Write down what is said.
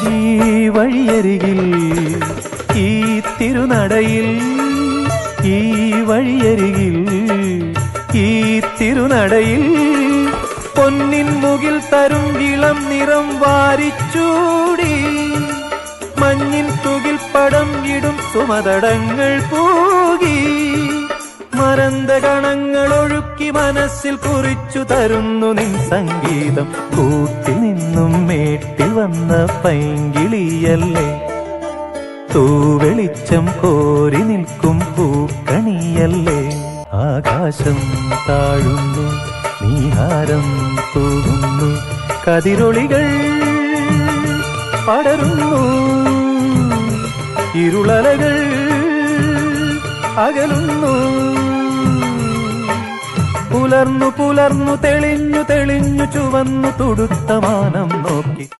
ഈ വഴിയരികിൽ ഈ തിരുനടയിൽ ഈ വഴിയരികിൽ ഈ തിരുനടയിൽ പൊന്നിൻ മുകിൽ തരും ഇളം നിറം വാരിച്ചൂടി മഞ്ഞിൻ തുകിൽ പടം ഇടും സുമതടങ്ങൾ പൂകി മരന്ത കണങ്ങൾ ഒഴുക്കി മനസ്സിൽ കുറിച്ചു തരുന്നു നിൻ സംഗീതം കൂട്ടിൽ നിന്നും മേട്ടിൽ വന്ന പൈങ്കിളിയല്ലേ തൂവെളിച്ചം കോരി നിൽക്കും പൂക്കണിയല്ലേ ആകാശം താഴുന്നു നീഹാരം തൂകുന്നു കതിരൊളികൾ പടരുന്നു ഇരുളലകൾ അകലുന്നു പുലർന്നു പുലർന്നു തെളിഞ്ഞു തെളിഞ്ഞു ചുവന്നു തുടുത്ത മാനം നോക്കി